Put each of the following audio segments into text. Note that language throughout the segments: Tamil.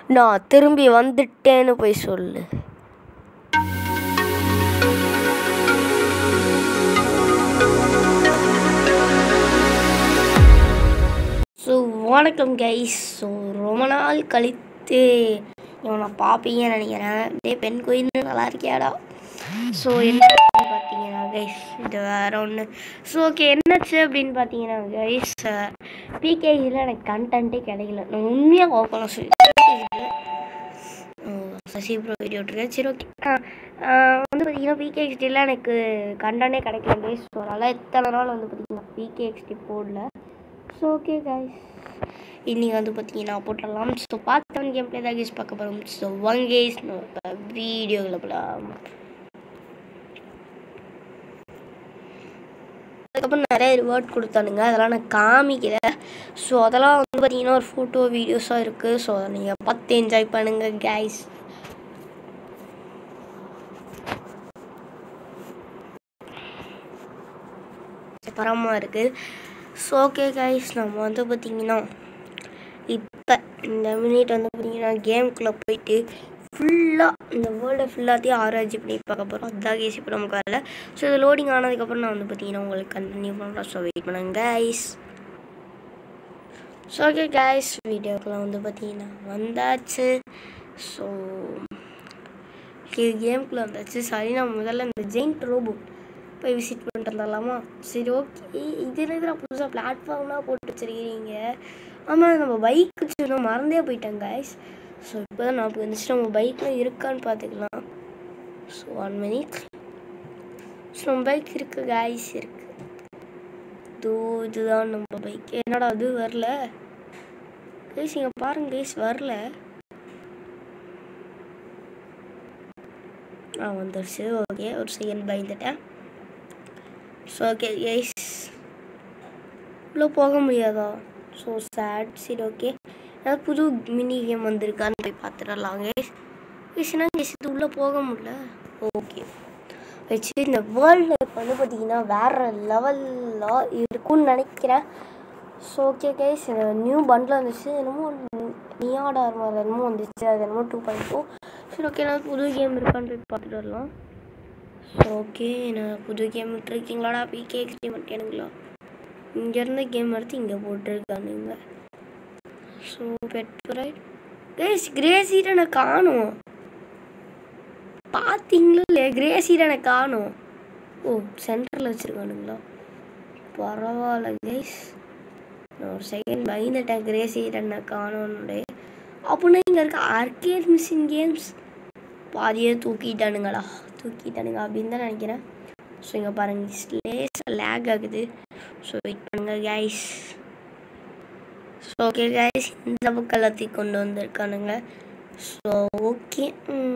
நான் திரும்பி வந்துட்டேன்னு போய் சொல்லு ஸோ வணக்கம் கைஸ் ஸோ ரொம்ப நாள் கழித்து இவனை பார்ப்பீங்கன்னு நினைக்கிறேன் டே பெண் கோயில் நல்லா இருக்கியாடா ஸோ என்ன பார்த்தீங்கன்னா கைஸ் இது வேற ஒன்று ஸோ ஓகே என்னாச்சு அப்படின்னு பார்த்தீங்கன்னா கைஸ் பிகேஜியில் எனக்கு கண்டென்ட்டே கிடைக்கல நான் உண்மையாக ஓப்பனாக சொல்லி சசி ப்ரோ வீடியோ இருக்கேன் சரி ஓகே வந்து பார்த்தீங்கன்னா பிகேஎக்ஸ்டியில் எனக்கு கண்டனே கிடைக்கல கைஸ் ஸோ அதனால் எத்தனை நாள் வந்து பார்த்தீங்கன்னா பிகேஎக்ஸ்டி போடல ஸோ ஓகே கைஸ் இன்னைக்கு வந்து பார்த்தீங்கன்னா போட்டுடலாம் ஸோ பார்த்தவன் கேம் பிளே தான் கேஸ் பார்க்க போகிறோம் ஸோ ஒன் கேஸ் நம்ம வீடியோவில் போகலாம் அதுக்கப்புறம் நிறைய ரிவார்ட் கொடுத்தானுங்க அதெல்லாம் நான் காமிக்கல ஸோ அதெல்லாம் வந்து பார்த்தீங்கன்னா ஒரு ஃபோட்டோ வீடியோஸாக இருக்குது ஸோ அதை நீங்கள் பார்த்து என்ஜாய் பண்ணுங்கள் கைஸ் பரமாக இருக்குது ஸோ ஓகே கைஸ் நம்ம வந்து பார்த்திங்கன்னா இப்போ இந்த மினிட் வந்து பார்த்திங்கன்னா கேமுக்குள்ளே போயிட்டு ஃபுல்லாக இந்த வேர்ல்டை ஃபுல்லாத்தையும் ஆராய்ச்சி பண்ணி பார்க்க போகிறோம் அதுதான் கேஸ் இப்போ நமக்கு வரல ஸோ இது லோடிங் ஆனதுக்கப்புறம் நான் வந்து பார்த்திங்கன்னா உங்களுக்கு கண்டினியூ பண்ணுறேன் ஸோ வெயிட் பண்ணுங்க கைஸ் ஸோ ஓகே கைஸ் வீடியோக்கெலாம் வந்து பார்த்திங்கன்னா வந்தாச்சு ஸோ கேமுக்குள்ளே வந்தாச்சு சரி நான் முதல்ல இந்த ஜெயிண்ட் ரோபோ போய் விசிட் பண்ணிட்டு வந்துடலாமா சரி ஓகே இதில் இதில் புதுசாக பிளாட்ஃபார்ம்லாம் போட்டு வச்சுருக்கிறீங்க ஆமாம் நம்ம பைக் வச்சுருந்தோம் மறந்தே போயிட்டேன் கைஸ் ஸோ இப்போ தான் நான் வந்துச்சு நம்ம பைக்கில் இருக்கான்னு பார்த்துக்கலாம் ஸோ ஒன் மினிட் ஸோ நம்ம பைக் இருக்குது கைஸ் இருக்குது இதோ இதுதான் நம்ம பைக் என்னடா அது வரல கைஸ் இங்கே பாருங்க கைஸ் வரல ஆ வந்துடுச்சு ஓகே ஒரு செகண்ட் பயந்துட்டேன் ஸோ ஓகே கைஸ் உள்ளே போக முடியாதா ஸோ சேட் சரி ஓகே ஏதாவது புது மினி கேம் வந்திருக்கான்னு போய் பார்த்துடலாம் கைஸ் கைஸ்னா கைஸ் இது உள்ளே போக முடியல ஓகே வச்சு இந்த வேர்ல்டு வந்து பார்த்தீங்கன்னா வேறு லெவலில் இருக்கும்னு நினைக்கிறேன் ஸோ ஓகே கைஸ் இந்த நியூ பண்டில் வந்துச்சு என்னமோ நியாடார் மாதிரி என்னமோ வந்துச்சு அது என்னமோ டூ பாயிண்ட் டூ சரி ஓகே நான் புது கேம் இருக்கான்னு போய் பார்த்துட்டு வரலாம் ஸோ ஓகே நான் புது கேம் விட்டுருக்கீங்களாடா பிகே எக்ஸ்டிமெண்ட் எனக்குங்களா இங்கேருந்து கேம் எடுத்து இங்கே போட்டிருக்கானுங்க so bed right guys grey seat எனக்கு காணும் பார்த்தீங்களா இல்லையா கிரே சீட் எனக்கு காணும் ஓ சென்டரில் வச்சுருக்கானுங்களா பரவாயில்ல கைஸ் நான் ஒரு செகண்ட் பயந்துட்டேன் கிரே சீட் என்ன காணும்னு அப்படின்னா இங்கே இருக்க ஆர்கேட் மிஷின் கேம்ஸ் பாதியே தூக்கிட்டானுங்களா தூக்கிட்டானுங்க அப்படின்னு தான் நினைக்கிறேன் ஸோ இங்கே பாருங்கள் லேஸாக லேக் ஆகுது ஸோ வெயிட் பண்ணுங்கள் கைஸ் ஸோ ஓகே கைஸ் இந்த புக் எல்லாத்தையும் கொண்டு வந்திருக்கானுங்க so okay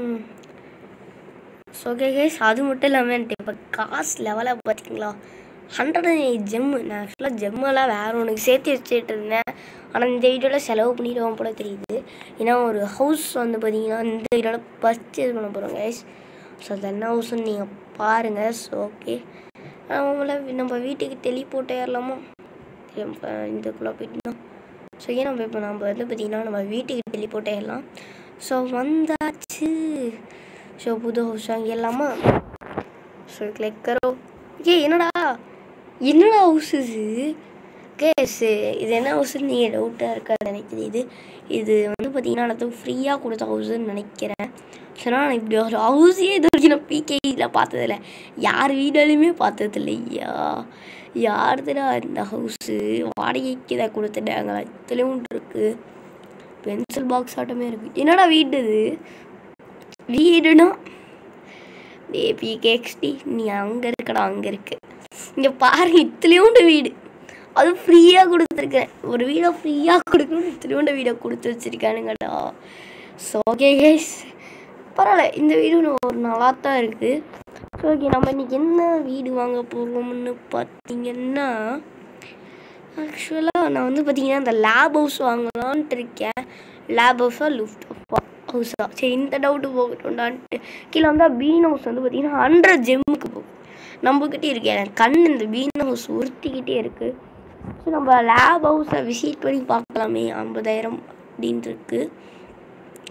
so okay guys அது மட்டும் இல்லாமல் என்கிட்ட இப்போ காசு லெவலாக பார்த்தீங்களா ஹண்ட்ரட் அண்ட் எயிட் ஜெம்மு நான் ஆக்சுவலாக ஜெம்மெல்லாம் வேறு ஒன்றுக்கு சேர்த்து வச்சுட்டு இருந்தேன் ஆனால் இந்த வீடியோவில் செலவு பண்ணிடுவோம் போல தெரியுது ஏன்னா ஒரு ஹவுஸ் வந்து பார்த்தீங்கன்னா இந்த வீடியோவில் பர்ச்சேஸ் பண்ண போகிறோம் கைஸ் ஸோ அது என்ன ஹவுஸ்ன்னு நீங்கள் பாருங்கள் ஸோ ஓகே அவங்கள நம்ம வீட்டுக்கு டெலிபோர்ட் ஏறலாமா இதுக்குள்ளே போயிட்டு ஸோ ஏன் நம்ம இப்போ நம்ம வந்து பார்த்திங்கன்னா நம்ம வீட்டுக்கு டெலிபோர்ட் ஏறலாம் ஸோ வந்தாச்சு ஸோ புது ஹவுஸ் வாங்கிடலாமா ஸோ கிளிக் கரோ ஏ என்னடா என்னடா ஹவுஸ் இது கேஸ் இது என்ன ஹவுஸ்ன்னு நீங்கள் டவுட்டாக இருக்கா நினைக்குது இது இது வந்து பார்த்தீங்கன்னா நான் ஃப்ரீயாக கொடுத்த ஹவுஸுன்னு நினைக்கிறேன் ஸோ நான் இப்படி ஒரு ஹவுஸே இது வரைக்கும் நான் பிகேயில் பார்த்ததில்ல யார் வீடாலையுமே பார்த்ததில்ல ஐயா யாருதுடா இந்த ஹவுஸு வாடகைக்கு தான் கொடுத்துட்டாங்களா இத்தனையும் இருக்குது பென்சில் பாக்ஸ் ஆட்டமே இருக்குது என்னடா வீடு இது வீடுனா பேபி கேக்ஸ்டி நீ அங்கே இருக்கடா அங்கே இருக்கு இங்கே பாருங்க இத்தனையோண்டு வீடு அது ஃப்ரீயாக கொடுத்துருக்கேன் ஒரு வீடை ஃப்ரீயாக கொடுக்கணும்னு இத்தனையோண்ட வீடை கொடுத்து வச்சுருக்கானுங்கடா ஸோ ஓகே கேஸ் பரவாயில்ல இந்த வீடு ஒரு நல்லா தான் இருக்குது ஸோ ஓகே நம்ம இன்றைக்கி என்ன வீடு வாங்க போகிறோம்னு பார்த்தீங்கன்னா ஆக்சுவலாக நான் வந்து பார்த்தீங்கன்னா இந்த லேப் ஹவுஸ் வாங்கலான்ட்டு இருக்கேன் லேப் ஹவுஸாக லிஃப்ட் ஹவுஸா சரி இந்த டவுட்டு போகட்டும்டான்ட்டு கீழே வந்தால் பீன் ஹவுஸ் வந்து பார்த்தீங்கன்னா ஹண்ட்ரட் ஜெம்முக்கு போகும் நம்மக்கிட்டே இருக்கு எனக்கு கண் இந்த பீன் ஹவுஸ் உறுத்திக்கிட்டே இருக்குது ஸோ நம்ம லேப் ஹவுஸை விசிட் பண்ணி பார்க்கலாமே ஐம்பதாயிரம் அப்படின்ட்டு இருக்கு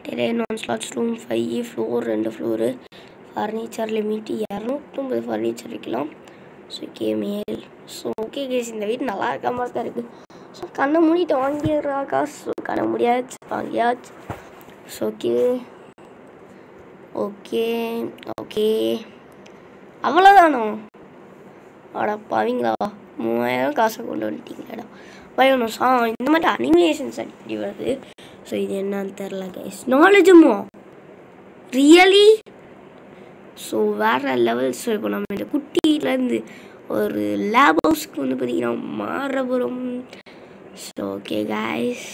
terrain one slots room five floor ரெண்டு ஃப்ளோரு ஃபர்னிச்சர் லிமிட் இரநூத்தொம்பது ஃபர்னிச்சர் வைக்கலாம் ஸோ ஓகே மேல் ஸோ ஓகே கேஸ் இந்த வீடு நல்லா இருக்க மாதிரி தான் இருக்குது ஸோ கண்ணை மூடிட்டு வாங்கிடுறாக்கா ஸோ கண்ணை முடியாச்சு வாங்கியாச்சு ஸோ ஓகே ஓகே ஓகே அவ்வளோதானோ அட பாவீங்களா மூவாயிரம் காசை கொண்டு வந்துட்டீங்களாடா பயணம் சா இந்த மாதிரி அனிமேஷன்ஸ் அடிக்கடி வருது ஸோ இது என்னன்னு தெரில கைஸ் நாலேஜுமோ ரியலி ஸோ வேறு லெவல் ஸோ இப்போ நம்ம இந்த குட்டியிலேருந்து ஒரு லேப் ஹவுஸ்க்கு வந்து பார்த்திங்கன்னா மாற போகிறோம் ஸோ ஓகே கைஸ்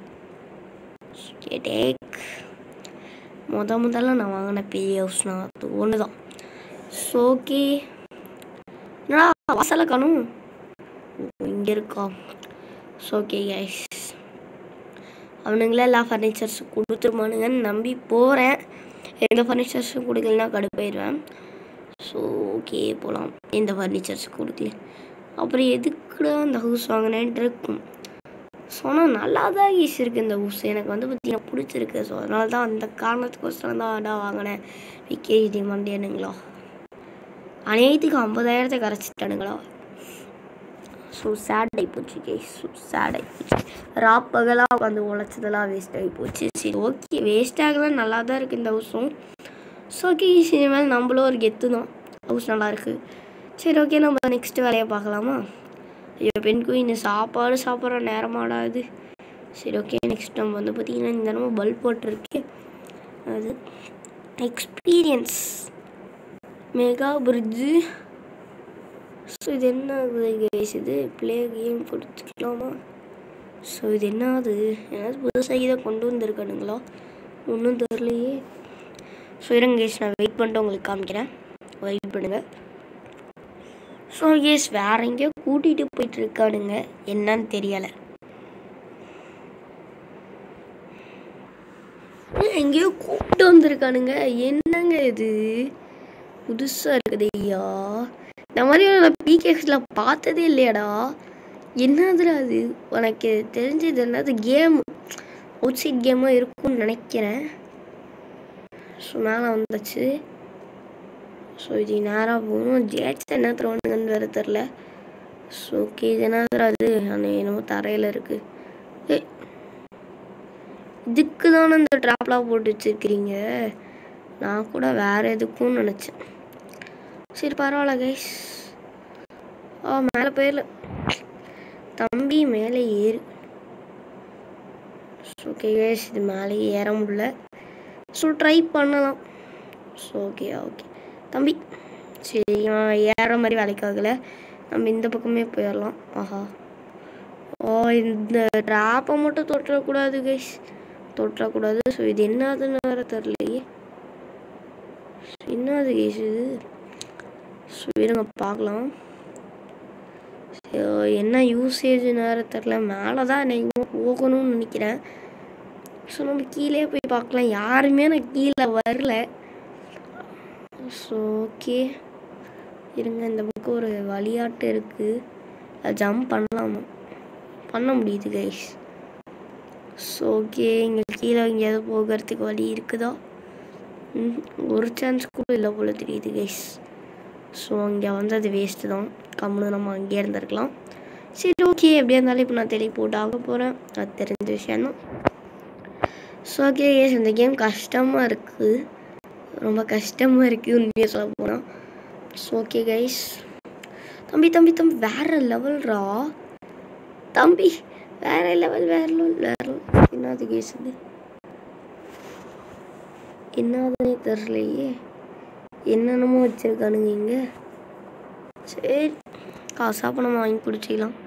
டேக் முத முதல்ல நான் வாங்கின பெரிய ஹவுஸ்னா அது ஒன்று தான் ஸோ ஓகே என்னடா வாசலை காணும் இங்கே இருக்கா ஸோ ஓகே கைஸ் அவனுங்களே எல்லா ஃபர்னிச்சர்ஸ் கொடுத்துருமானுங்கன்னு நம்பி போகிறேன் எந்த ஃபர்னிச்சர்ஸும் கொடுக்கலனா கடுப்பாயிடுவேன் ஸோ ஓகே போகலாம் எந்த ஃபர்னிச்சர்ஸ் கொடுக்கல அப்புறம் எதுக்குடா அந்த ஹவுஸ் வாங்கினேன்ட்டு இருக்கும் ஸோ ஆனால் நல்லா தான் ஈஸி இருக்குது இந்த ஹவுஸ் எனக்கு வந்து பார்த்தீங்கன்னா பிடிச்சிருக்கு ஸோ அதனால தான் அந்த காரணத்துக்கோசரம் தான் அடா வாங்கினேன் விகேஜி மண்டேனுங்களா அனைத்துக்கு ஐம்பதாயிரத்தை கரைச்சிட்டானுங்களா ஸோ சேட் ஆகி போச்சு கே ஸோ சேட் ஆகி போச்சு ராப்பகலாக உட்காந்து உழைச்சதெல்லாம் வேஸ்ட் ஆகி போச்சு சரி ஓகே வேஸ்ட் ஆகலாம் நல்லா தான் இருக்குது இந்த ஹவுஸும் ஸோ ஓகே இனிமேல் நம்மளும் ஒரு கெத்து தான் ஹவுஸ் நல்லா இருக்குது சரி ஓகே நம்ம நெக்ஸ்ட் வேலையை பார்க்கலாமா ஐயோ பெண் குயின் சாப்பாடு சாப்பிட்ற நேரமாடா இது சரி ஓகே நெக்ஸ்ட் நம்ம வந்து பார்த்திங்கன்னா இந்த நம்ம பல்ப் போட்டிருக்கு அது எக்ஸ்பீரியன்ஸ் மெகா பிரிட்ஜு ஸோ இது என்ன ஆகுது கேஸ் இது ப்ளே கேம் கொடுத்துக்கலாமா ஸோ இது என்ன ஆகுது ஏதாவது புதுசாக இதை கொண்டு வந்திருக்கானுங்களா ஒன்றும் தெரிலையே ஸோ இருங்க கேஸ் நான் வெயிட் பண்ணிட்டு உங்களுக்கு காமிக்கிறேன் வெயிட் பண்ணுங்கள் ஸோ கேஸ் வேற எங்கேயோ கூட்டிகிட்டு போயிட்டு இருக்கானுங்க என்னன்னு தெரியலை எங்கேயோ கூப்பிட்டு வந்திருக்கானுங்க என்னங்க இது புதுசாக இருக்குது ஐயா இந்த மாதிரி நான் பிகேஎக்ஸில் பார்த்ததே இல்லையாடா என்னதுடா அது உனக்கு தெரிஞ்சது என்னது கேம் அவுட் சைட் கேமாக இருக்கும்னு நினைக்கிறேன் ஸோ மேலே வந்துச்சு ஸோ இது நேராக போகணும் ஜேட்ஸ் என்ன தருவானுங்கன்னு வேறு தெரில ஸோ ஓகே இது என்னதுடா அது அந்த என்னமோ தரையில் இருக்குது ஏ இதுக்கு தானே இந்த ட்ராப்லாம் போட்டு வச்சுருக்கிறீங்க நான் கூட வேறு எதுக்கும் நினச்சேன் சரி பரவாயில்ல கைஸ் ஆ மேலே போயிடல தம்பி மேலே ஏறு ஓகே கைஸ் இது மேலே ஏற முடியல ஸோ ட்ரை பண்ணலாம் ஸோ ஓகே ஓகே தம்பி சரி நான் ஏற மாதிரி வேலைக்கு ஆகலை நம்ம இந்த பக்கமே போயிடலாம் ஆஹா ஓ இந்த ட்ராப்பை மட்டும் தொட்டுறக்கூடாது கைஸ் தொட்டக்கூடாது ஸோ இது என்னதுன்னு வேறு தெரிலையே என்னது கைஸ் இது ஸோ இருங்க பார்க்கலாம் ஸோ என்ன யூசேஜ் நேரம் தெரில மேலே தான் நீங்கள் போகணும்னு நினைக்கிறேன் ஸோ நம்ம கீழே போய் பார்க்கலாம் யாருமே நான் கீழே வரல ஸோ ஓகே இருங்க இந்த பக்கம் ஒரு விளையாட்டு இருக்குது அது ஜம்ப் பண்ணலாமா பண்ண முடியுது கைஸ் ஸோ ஓகே இங்கே கீழே எங்கேயாவது போகிறதுக்கு வழி இருக்குதா ம், ஒரு சான்ஸ் கூட இல்லை போல தெரியுது கைஸ் ஸோ அங்கே வந்து அது வேஸ்ட்டு தான் கம்முன்னு நம்ம அங்கேயே இருந்திருக்கலாம் சரி ஓகே எப்படியா இருந்தாலும் இப்போ நான் தெளி போட்டு ஆக போகிறேன் அது தெரிஞ்ச விஷயந்தான் ஸோ ஓகே கேஸ் இந்த கேம் கஷ்டமாக இருக்குது ரொம்ப கஷ்டமாக இருக்குது உண்மையாக சொல்ல போனால் ஸோ ஓகே கைஸ் தம்பி தம்பி தம்பி வேறு லெவல்ரா தம்பி வேற லெவல் வேற லெவல் வேற level. என்னது கேஸ் இது என்னதுன்னே தெரிலையே என்னென்னமோ வச்சுருக்கானுங்க இங்கே சரி காசா பணம் வாங்கி குடிச்சிக்கலாம்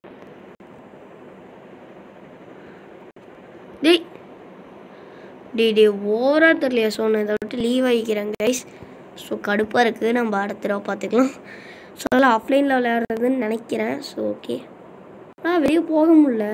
டேய் டேய் டே ஓவரா தெரியலையா ஸோ நான் இதை விட்டு லீவ் ஆகிக்கிறேன் கைஸ் ஸோ கடுப்பாக இருக்குது நம்ம அடுத்த தடவை பார்த்துக்கலாம் ஸோ அதெல்லாம் ஆஃப்லைனில் விளையாடுறதுன்னு நினைக்கிறேன் ஸோ ஓகே ஆனால் வெளியே போக முடியல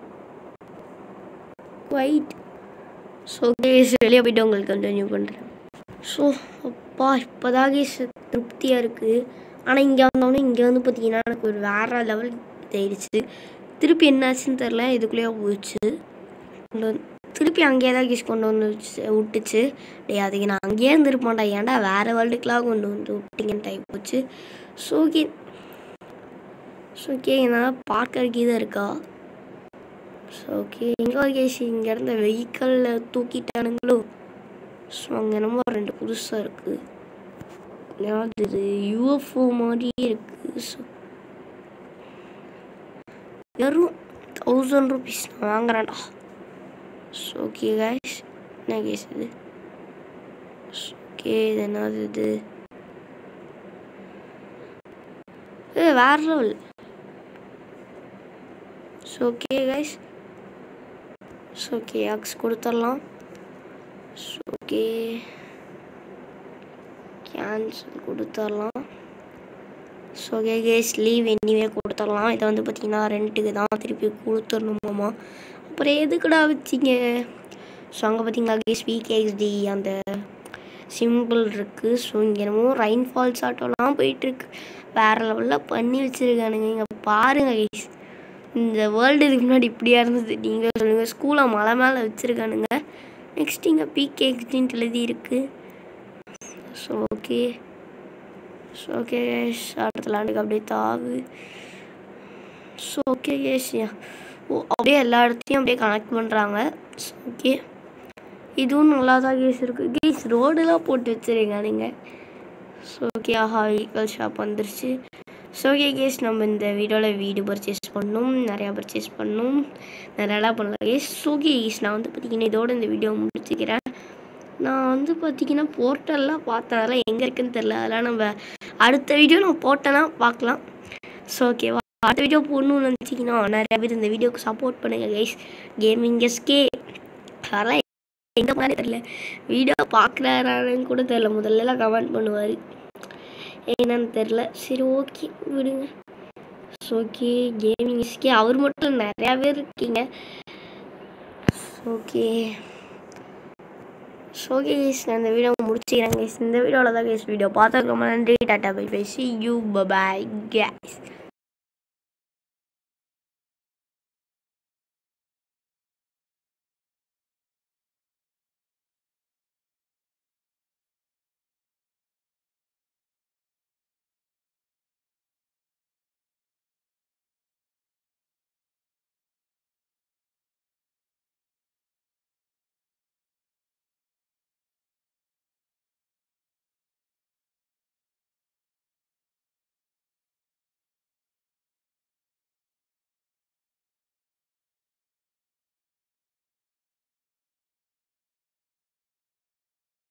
குவைட் ஸோ கேஸ் வெளியே போயிட்டு உங்களுக்கு கண்டினியூ பண்ணுறேன் ஸோ அப்பா இப்போதான் கேஸ் திருப்தியாக இருக்குது ஆனால் இங்கே வந்தோடனே இங்கே வந்து பார்த்தீங்கன்னா எனக்கு ஒரு வேற லெவல் இதாயிடுச்சு திருப்பி என்னாச்சுன்னு தெரில இதுக்குள்ளேயே போயிடுச்சு திருப்பி அங்கேயே தான் கேஸ் கொண்டு வந்து வச்சு- விட்டுச்சு டே அதுக்கு நான் அங்கேயே இருந்திருப்பேன்டா ஏன்டா வேறு வேர்ல்டுக்கெலாம் கொண்டு வந்து விட்டீங்கன்னு டைப் போச்சு ஸோ ஓகே ஸோ ஓகே என்னால் பார்க்கறதுக்கு இது இருக்கா ஸோ ஓகே எங்கே கேஸ் இங்கே இருந்த வெஹிக்கிளில் தூக்கிட்டானுங்களோ ஸோ அங்கே என்னமோ ரெண்டு புதுசாக இருக்குது அது இது யூஎஃப்ஓ மாதிரியே இருக்குது ஸோ வெறும் தௌசண்ட் ருபீஸ் நான் வாங்குறேன்டா ஸோ ஓகே கைஸ் என்ன கேஸ் இது ஓகே இது என்னது இது ஏ வேற level so okay guys so okay அக்ஸ் கொடுத்துடலாம் ஸோ ஓகே கேன்சல் கொடுத்துடலாம் so okay guys leave anyway கொடுத்துடலாம் இதை வந்து பார்த்தீங்கன்னா ரெண்ட்டுக்கு தான் திருப்பி கொடுத்துடணுமாமா அப்புறம் எதுக்குடா வச்சிங்க ஸோ அங்கே பார்த்தீங்களா கேஸ் விகேஎஸ்டி அந்த சிம்பிள் இருக்குது ஸோ இங்கே என்னமோ ரெயின் ஃபால்ஸ் ஆட்டோலாம் போயிட்டுருக்கு வேறு லெவலில் பண்ணி வச்சுருக்கானுங்க இங்கே பாருங்கள் கேஸ் இந்த வேர்ல்டு இதுக்கு முன்னாடி இப்படியா இருந்தது நீங்கள் சொல்லுங்கள் ஸ்கூலை மலை மேலே வச்சுருக்கானுங்க நெக்ஸ்ட் இங்கே பிகேஎக்ஸ்டின்ட்டு எழுதி இருக்குது so okay so okay guys அடுத்த லேண்டுக்கு அப்படியே தாவு ஸோ ஓகே கேஷ் ஓ அப்படியே எல்லா இடத்தையும் அப்படியே கனெக்ட் பண்ணுறாங்க ஸோ ஓகே இதுவும் நல்லா தான் கேஸ் இருக்குது கேஸ் ரோடெல்லாம் போட்டு வச்சுருங்க நீங்கள் ஸோ ஓகே ஆஹா வெஹிக்கல் ஷாப் வந்துருச்சு ஸோ ஓகே கேஸ் நம்ம இந்த வீடியோவில் வீடு பர்ச்சேஸ் பண்ணணும் நிறையா பர்ச்சேஸ் பண்ணணும் நிறையாலாம் பண்ணலாம் கேஸ் ஸோ கேஸ் நான் வந்து பார்த்தீங்கன்னா இதோட இந்த வீடியோ முடிச்சுக்கிறேன் நான் வந்து பார்த்தீங்கன்னா போர்ட்டல்லாம் பார்த்தேன் அதெல்லாம் எங்கே இருக்குன்னு தெரில அதெல்லாம் நம்ம அடுத்த வீடியோ நான் போட்டேன்னா பார்க்கலாம் ஸோ ஓகேவா அடுத்த வீடியோ போடணும்னு நினச்சிங்கன்னா நிறைய பேர் இந்த வீடியோக்கு சப்போர்ட் பண்ணுங்கள் கைஸ் கேமிங் எஸ்கே அதெல்லாம் எங்கே மாதிரி தெரில வீடியோ பார்க்குறாரான்னு கூட தெரில முதல்லலாம் கமெண்ட் பண்ணுவார் என்னன்னு தெரில சரி ஓகே விடுங்க ஓகே கேமிங் எஸ்கே அவர் மட்டும் இல்ல, நிறையா பேர் இருக்கீங்க ஓகே ஸோ கேஸ் நான் இந்த வீடியோ முடிச்சுக்கிறேன் கேஸ் இந்த வீடியோவில் தான் கேஸ் வீடியோ பார்த்ததுக்கு ரொம்ப நன்றி tata bye bye see you bye case